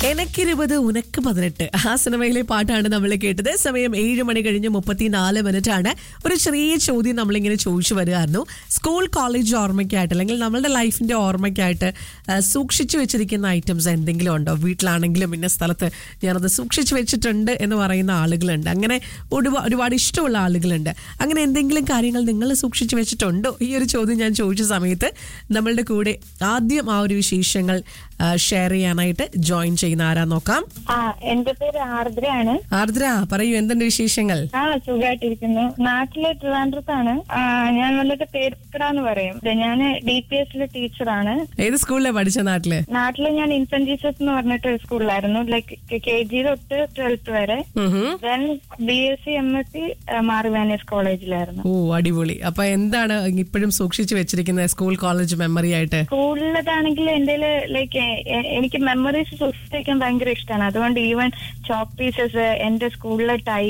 എനക്കിരുപത് ഉനക്ക് പതിനെട്ട് ആ സിനിമയിലെ പാട്ടാണ് നമ്മൾ കേട്ടത് സമയം ഏഴ് മണി കഴിഞ്ഞ് മുപ്പത്തിനാല് മിനിറ്റ് ആണ് ഒരു ചെറിയ ചോദ്യം നമ്മളിങ്ങനെ ചോദിച്ചു വരികയായിരുന്നു സ്കൂൾ കോളേജ് ഓർമ്മയ്ക്കായിട്ട് അല്ലെങ്കിൽ നമ്മളുടെ ലൈഫിന്റെ ഓർമ്മയ്ക്കായിട്ട് ആ, സൂക്ഷിച്ചു വെച്ചിരിക്കുന്ന ഐറ്റംസ് എന്തെങ്കിലും ഉണ്ടോ വീട്ടിലാണെങ്കിലും ഇന്ന സ്ഥലത്ത് ഞാനത് സൂക്ഷിച്ചു വെച്ചിട്ടുണ്ട് എന്ന് പറയുന്ന ആളുകളുണ്ട് അങ്ങനെ ഒരുപാട് ഒരുപാട് ഇഷ്ടമുള്ള ആളുകളുണ്ട് അങ്ങനെ എന്തെങ്കിലും കാര്യങ്ങൾ നിങ്ങൾ സൂക്ഷിച്ചു വെച്ചിട്ടുണ്ടോ ഈ ഒരു ചോദ്യം ഞാൻ ചോദിച്ച സമയത്ത് നമ്മളുടെ കൂടെ ആദ്യം ആ ഒരു വിശേഷങ്ങൾ ഷെയർ ചെയ്യാനായിട്ട് ജോയിൻ ചെയ്യുന്ന ആരാ നോക്കാം ആ എന്റെ പേര് ആർദ്രയാണ് ആർദ്ര പറയൂ എന്തുണ്ട് വിശേഷങ്ങൾ ആ സുഖമായിട്ടിരിക്കുന്നു നാട്ടിലെ ട്രിവാൻഡ്രത്താണ് ആ, ഞാൻ വന്നിട്ട് പേരുക്കടാന്ന് പറയും ഞാൻ ഡി പി എസിലെ ടീച്ചറാണ് ഏത് സ്കൂളിലാണ് പഠിച്ച നാട്ടില് നാട്ടില് ഞാൻ ഇൻഫന്റ് ജീസസ് എന്ന് പറഞ്ഞിട്ട് ഒരു സ്കൂളിലായിരുന്നു ലൈക്ക് കെ ജി തൊട്ട് ട്വൽത്ത് വരെ ഉഹും. Then B S C M S C മാറിവാനീസ് കോളേജിലായിരുന്നു ഓ അടിപൊളി അപ്പൊ എന്താണ് ഇപ്പോഴും സൂക്ഷിച്ചു വെച്ചിരിക്കുന്നത് സ്കൂൾ കോളേജ് മെമ്മറി ആയിട്ട് സ്കൂളിലതാണെങ്കിൽ എന്റെ ലൈക്ക് എനിക്ക് മെമ്മറീസ് സൂക്ഷിച്ച് വെക്കാൻ ഭയങ്കര ഇഷ്ടമാണ് അതുകൊണ്ട് ഈവൻ ചോക്ക് പീസസ് എന്റെ സ്കൂളിലെ ടൈ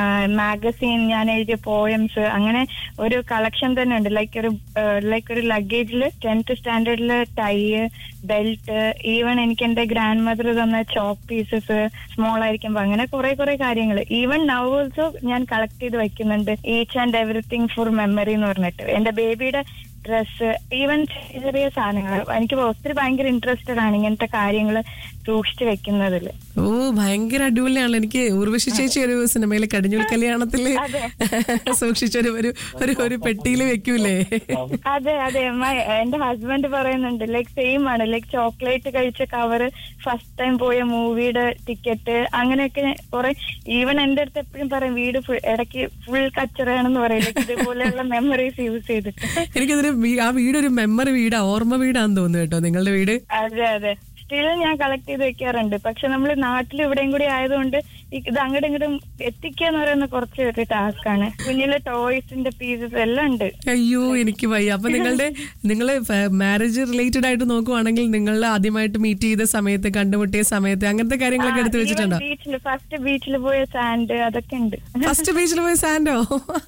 മാഗസീൻ ഞാൻ എഴുതിയ പോയംസ് അങ്ങനെ ഒരു കളക്ഷൻ തന്നെ ഉണ്ട് ലൈക്ക് ഒരു ലൈക്ക് ഒരു ലഗേജിൽ ടെൻത്ത് സ്റ്റാൻഡേർഡില് ടൈ ബെൽറ്റ് ഈവൻ എനിക്ക് എന്റെ ഗ്രാൻഡ് മദർ തന്ന ചോക്ക് പീസസ് സ്മോൾ ആയിരിക്കുമ്പോ അങ്ങനെ കുറെ കുറെ കാര്യങ്ങൾ ഈവൻ നൗ ഓൾസോ ഞാൻ കളക്ട് ചെയ്ത് വെക്കുന്നുണ്ട് each and everything for memory എന്ന് പറഞ്ഞിട്ട് എന്റെ ബേബിയുടെ ഡ്രസ്സ് ഈവൻ ചെറിയ ചെറിയ സാധനങ്ങൾ എനിക്ക് ഒത്തിരി ഭയങ്കര ഇൻട്രസ്റ്റഡ് ആണ് ഇങ്ങനത്തെ കാര്യങ്ങൾ സൂക്ഷിച്ചു വെക്കുന്നതിൽ ഓ ഭയങ്കര അടിപൊളിയാണല്ലോ എനിക്ക് ഉർവശി ചേച്ചി ഒരു സിനിമയിലെ കടിഞ്ഞൂൽ കല്യാണത്തില് സൂക്ഷിച്ചൊരു ഒരു ഒരു ഒരു പെട്ടിയിൽ വെക്കൂലേ അതെ അതെ മ- എന്റെ ഹസ്ബൻഡ് പറയുന്നുണ്ട് ലൈക്ക് സെയിം ആണ് ലൈക്ക് ചോക്ലേറ്റ് കഴിച്ച കവറ് ഫസ്റ്റ് ടൈം പോയ മൂവിയുടെ ടിക്കറ്റ് അങ്ങനെയൊക്കെ കുറെ ഈവൻ എന്റെ അടുത്ത് എപ്പോഴും പറയും വീട് full- ഇടയ്ക്ക് ഫുൾ കച്ചറയാണെന്ന് പറയും like ഇതുപോലെയുള്ള മെമ്മറീസ് യൂസ് ചെയ്തിട്ട് എനിക്കതൊരു വീ- ആ വീട് ഒരു മെമ്മറി വീടാ ഓർമ്മ വീടാന്ന് തോന്നുന്നു കേട്ടോ നിങ്ങളുടെ വീട് അതെ അതെ സ്റ്റിൽ ഞാൻ കളക്ട് ചെയ്ത് വെക്കാറുണ്ട് പക്ഷെ നമ്മൾ നാട്ടിൽ ഇവിടെയും കൂടി ആയതുകൊണ്ട് ഈ- ഇത് അങ്ങോട്ടും ഇങ്ങോട്ടും എത്തിക്കുക എന്ന് പറയുന്ന കുറച്ച് ഒരു ടാസ്ക് ആണ് കുഞ്ഞിലെ ടോയ്സിന്റെ പീസസ് എല്ലാം ഉണ്ട് അയ്യോ എനിക്ക് വയ്യ അപ്പൊ നിങ്ങളുടെ നിങ്ങൾ മാരേജ് റിലേറ്റഡ് ആയിട്ട് നോക്കുവാണെങ്കിൽ നിങ്ങൾ ആദ്യമായിട്ട് മീറ്റ് ചെയ്ത സമയത്ത് കണ്ടുമുട്ടിയ സമയത്ത് അങ്ങനത്തെ കാര്യങ്ങളൊക്കെ എടുത്തു വെച്ചിട്ടുണ്ടോ ബീച്ചിൽ ഫസ്റ്റ് ബീച്ചിൽ പോയ സാൻഡ് അതൊക്കെ ഉണ്ട് ഫസ്റ്റ് ബീച്ചിൽ പോയ സാൻഡോ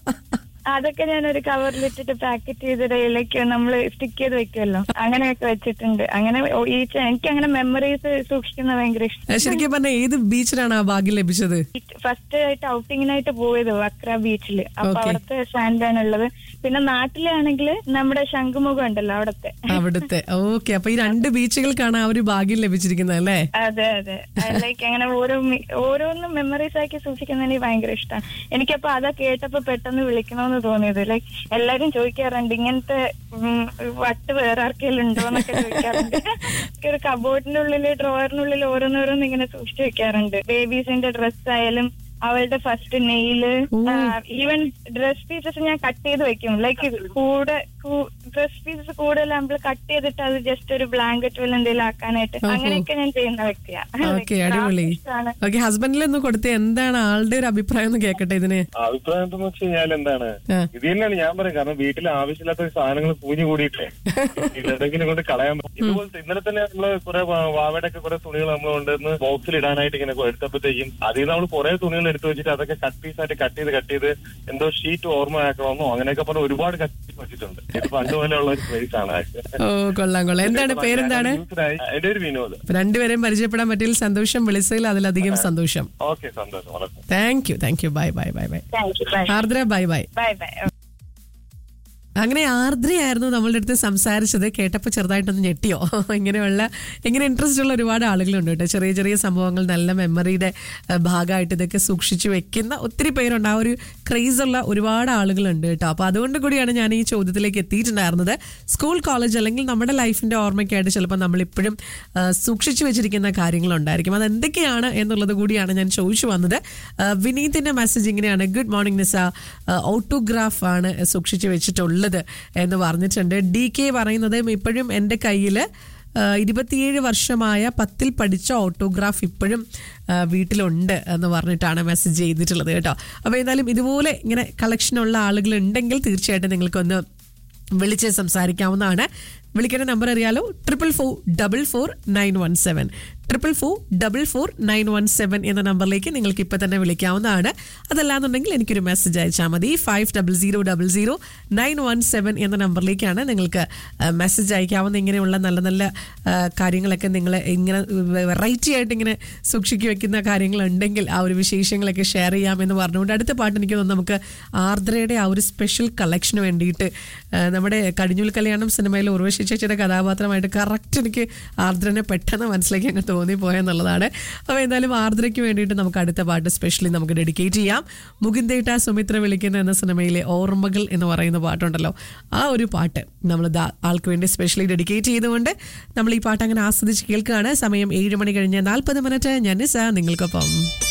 അതൊക്കെ ഞാൻ ഒരു കവറിലിട്ടിട്ട് പാക്കറ്റ് ചെയ്ത് ഡേയിലേക്ക് നമ്മൾ സ്റ്റിക്ക് ചെയ്ത് വെക്കുമല്ലോ അങ്ങനെയൊക്കെ വെച്ചിട്ടുണ്ട് അങ്ങനെ ഓ- ഈ ചെ- എനിക്ക് അങ്ങനെ മെമ്മറീസ് സൂക്ഷിക്കുന്നത് ഭയങ്കര ഇഷ്ടം ശരിക്കും പറഞ്ഞ ഏത് ബീച്ചിലാണ് ആ ഭാഗ്യം ലഭിച്ചത് ഫസ്റ്റ് ആയിട്ട് ഔട്ടിങ്ങിനായിട്ട് പോയത് വക്ര ബീച്ചിൽ അപ്പൊ Okay. അവിടുത്തെ സാൻഡാണ് ഉള്ളത് പിന്നെ നാട്ടിലാണെങ്കിൽ നമ്മുടെ ശംഖുമുഖം ഉണ്ടല്ലോ അവിടത്തെ അവിടുത്തെ ഓക്കെ അപ്പൊ ഈ രണ്ട് ബീച്ചുകൾക്കാണ് ആ ഒരു ഭാഗ്യം ലഭിച്ചിരിക്കുന്നത് അല്ലേ അതെ അതെ ലൈക്ക് അങ്ങനെ ഓരോ മി- ഓരോന്നും മെമ്മറീസ് ആക്കി സൂക്ഷിക്കുന്നത് എനിക്ക് ഭയങ്കര ഇഷ്ടമാണ് എനിക്കപ്പോ അതാ കേട്ടപ്പോ പെട്ടെന്ന് വിളിക്കണമെന്ന് തോന്നിയത് ലൈക്ക് എല്ലാരും ചോദിക്കാറുണ്ട് ഇങ്ങനത്തെ ഉം, വട്ട് വേറെ ആർക്കെങ്കിലും ഉണ്ടോ എന്നൊക്കെ ചോദിക്കാറുണ്ട് എനിക്ക് ഒരു കബോർഡിന്റെ ഉള്ളില് ഡ്രോയറിനുള്ളിൽ ഓരോന്നോരോന്ന് ഇങ്ങനെ സൂക്ഷിച്ചു വെക്കാറുണ്ട് ബേബീസിന്റെ ഡ്രസ് ആയാലും അവളുടെ first nail even dress pieces ഞാൻ കട്ട് ചെയ്ത് വെക്കും ലൈക്ക് കൂടെ ഡ്രസ് പീസസ് കൂടുതൽ നമ്മൾ കട്ട് ചെയ്തിട്ട് അത് ജസ്റ്റ് ഒരു ബ്ലാങ്കറ്റ് പോലെ എന്തെങ്കിലും ആക്കാനായിട്ട് അങ്ങനെയൊക്കെ ഞാൻ ചെയ്യുന്ന വ്യക്തിയാണ് ഓക്കെ അടിപൊളി ഇഷ്ടമാണ് ഓക്കെ ഹസ്ബൻഡിൽ ഒന്ന് കൊടുത്ത് എന്താണ് ആളുടെ ഒരു അഭിപ്രായം എന്ന് കേക്കട്ടെ ഇതിന് അഭിപ്രായം എന്തെന്ന് വെച്ച് കഴിഞ്ഞാൽ എന്താണ് ആ. ഇത് തന്നെയാണ് ഞാൻ പറയും കാരണം വീട്ടിൽ ആവശ്യമില്ലാത്ത സാധനങ്ങൾ പൂഞ്ഞു കൂടിയിട്ടേ ഇതെന്തെങ്കിലും കൊണ്ട് കളയാൻ പറ്റും ഇതുപോലത്തെ ഇന്നലെ തന്നെ നമ്മള് കുറെ വാവയുടെ ഒക്കെ കുറെ തുണികൾ നമ്മൾ കൊണ്ടുവന്ന് ബോക്സിൽ ഇടാനായിട്ട് ഇങ്ങനെ എടുത്തപ്പോഴത്തേക്കും അതിൽ നിന്ന് നമ്മൾ കുറെ തുണികൾ എടുത്തു വെച്ചിട്ട് അതൊക്കെ കട്ട് പീസ് ആയിട്ട് കട്ട് ചെയ്ത് കട്ട് ചെയ്ത് എന്തോ ഷീറ്റ് ഓർമ്മയാക്കണമെന്നോ അങ്ങനെയൊക്കെ പറഞ്ഞ് ഒരുപാട് കട്ട് ചെയ്ത് വെച്ചിട്ടുണ്ട് ഇത് പണ്ട് പോലെയുള്ള ഒരു പ്ലേസ് ആണ് ഓ കൊള്ളാം കൊള്ളാം എന്താണ് പേരെന്താണ് എന്റെ ഒരു വിനോദ് അപ്പൊ രണ്ടുപേരെയും പരിചയപ്പെടാൻ പറ്റിയതിൽ സന്തോഷം വിളിച്ചതിൽ അതിലധികം സന്തോഷം ഓക്കെ സന്തോഷം വളരെ thank you thank you bye bye bye bye thank you bye Ardra bye bye bye bye അങ്ങനെ ആർദ്രയായിരുന്നു നമ്മളുടെ അടുത്ത് സംസാരിച്ചത് കേട്ടപ്പോൾ ചെറുതായിട്ടൊന്ന് ഞെട്ടിയോ ഇങ്ങനെയുള്ള ഇങ്ങനെ ഇൻട്രസ്റ്റ് ഉള്ള ഒരുപാട് ആളുകളുണ്ട് കേട്ടോ ചെറിയ ചെറിയ സംഭവങ്ങൾ നല്ല മെമ്മറിയുടെ ഏഹ്, ഭാഗമായിട്ട് ഇതൊക്കെ സൂക്ഷിച്ചു വെക്കുന്ന ഒത്തിരി പേരുണ്ട് ആ ഒരു ക്രേസ് ഉള്ള ഒരുപാട് ആളുകളുണ്ട് കേട്ടോ അപ്പോൾ അതുകൊണ്ട് കൂടിയാണ് ഞാൻ ഈ ചോദ്യത്തിലേക്ക് എത്തിയിട്ടുണ്ടായിരുന്നത് സ്കൂൾ കോളേജ് അല്ലെങ്കിൽ നമ്മുടെ ലൈഫിന്റെ ഓർമ്മയ്ക്കായിട്ട് ചിലപ്പോൾ നമ്മളിപ്പോഴും ഏഹ്, സൂക്ഷിച്ചു വെച്ചിരിക്കുന്ന കാര്യങ്ങളുണ്ടായിരിക്കും അത് എന്തൊക്കെയാണ് എന്നുള്ളത് കൂടിയാണ് ഞാൻ ചോദിച്ചു വന്നത് ഏഹ്, വിനീതിന്റെ മെസ്സേജ് ഇങ്ങനെയാണ് ഗുഡ് മോർണിംഗ് നിസ ഓട്ടോഗ്രാഫ് ആണ് സൂക്ഷിച്ചു വെച്ചിട്ടുള്ളത് എന്ന് പറഞ്ഞിട്ടുണ്ട് ഡി കെ പറയുന്നത് ഇപ്പോഴും എൻ്റെ കയ്യിൽ ഇരുപത്തിയേഴ് വർഷമായ പത്തിൽ പഠിച്ച ഓട്ടോഗ്രാഫ് ഇപ്പോഴും ആ, വീട്ടിലുണ്ട് എന്ന് പറഞ്ഞിട്ടാണ് മെസ്സേജ് ചെയ്തിട്ടുള്ളത് കേട്ടോ അപ്പോൾ എന്തായാലും ഇതുപോലെ ഇങ്ങനെ കളക്ഷനുള്ള ആളുകൾ ഉണ്ടെങ്കിൽ തീർച്ചയായിട്ടും നിങ്ങൾക്കൊന്ന് വിളിച്ച് സംസാരിക്കാവുന്നതാണ് വിളിക്കേണ്ട നമ്പർ അറിയാലോ triple four double four nine one seven triple four double four nine one seven എന്ന നമ്പറിലേക്ക് നിങ്ങൾക്ക് ഇപ്പം തന്നെ വിളിക്കാവുന്നതാണ് അതല്ലാന്നുണ്ടെങ്കിൽ എനിക്കൊരു മെസ്സേജ് അയച്ചാൽ മതി five double zero double zero nine one seven എന്ന നമ്പറിലേക്കാണ് നിങ്ങൾക്ക് മെസ്സേജ് അയക്കാവുന്ന ഇങ്ങനെയുള്ള നല്ല നല്ല ആ, കാര്യങ്ങളൊക്കെ നിങ്ങൾ ഇങ്ങനെ വെറൈറ്റി ആയിട്ട് ഇങ്ങനെ സൂക്ഷിക്കി വെക്കുന്ന കാര്യങ്ങളുണ്ടെങ്കിൽ ആ ഒരു വിശേഷങ്ങളൊക്കെ ഷെയർ ചെയ്യാമെന്ന് പറഞ്ഞുകൊണ്ട് അടുത്ത പാട്ട് എനിക്ക് തോന്നുന്നു നമുക്ക് ആർദ്രയുടെ ആ ഒരു സ്പെഷ്യൽ കളക്ഷന് വേണ്ടിയിട്ട് ആ, നമ്മുടെ കടിഞ്ഞൂൽ കല്യാണം സിനിമയിൽ ഉർവശി ചേച്ചിയുടെ കഥാപാത്രമായിട്ട് കറക്റ്റ് എനിക്ക് ആർദ്രനെ പെട്ടെന്ന് മനസ്സിലേക്ക് അങ്ങ് തോന്നിപ്പോയെന്നുള്ളതാണ് അപ്പോൾ എന്തായാലും ആർദ്രയ്ക്ക് വേണ്ടിയിട്ട് നമുക്ക് അടുത്ത പാട്ട് സ്പെഷ്യലി നമുക്ക് ഡെഡിക്കേറ്റ് ചെയ്യാം മുകുന്ദേട്ട സുമിത്ര വിളിക്കുന്ന എന്ന സിനിമയിലെ ഓർമ്മകൾ എന്ന് പറയുന്ന പാട്ടുണ്ടല്ലോ ആ ഒരു പാട്ട് നമ്മൾ ദാ ആൾക്ക് വേണ്ടി സ്പെഷ്യലി ഡെഡിക്കേറ്റ് ചെയ്തുകൊണ്ട് നമ്മൾ ഈ പാട്ട് അങ്ങനെ ആസ്വദിച്ച് കേൾക്കുകയാണ് സമയം ഏഴ് മണി കഴിഞ്ഞ് നാൽപ്പത് മിനിറ്റ് ഞാൻ നിസ നിങ്ങൾക്കൊപ്പം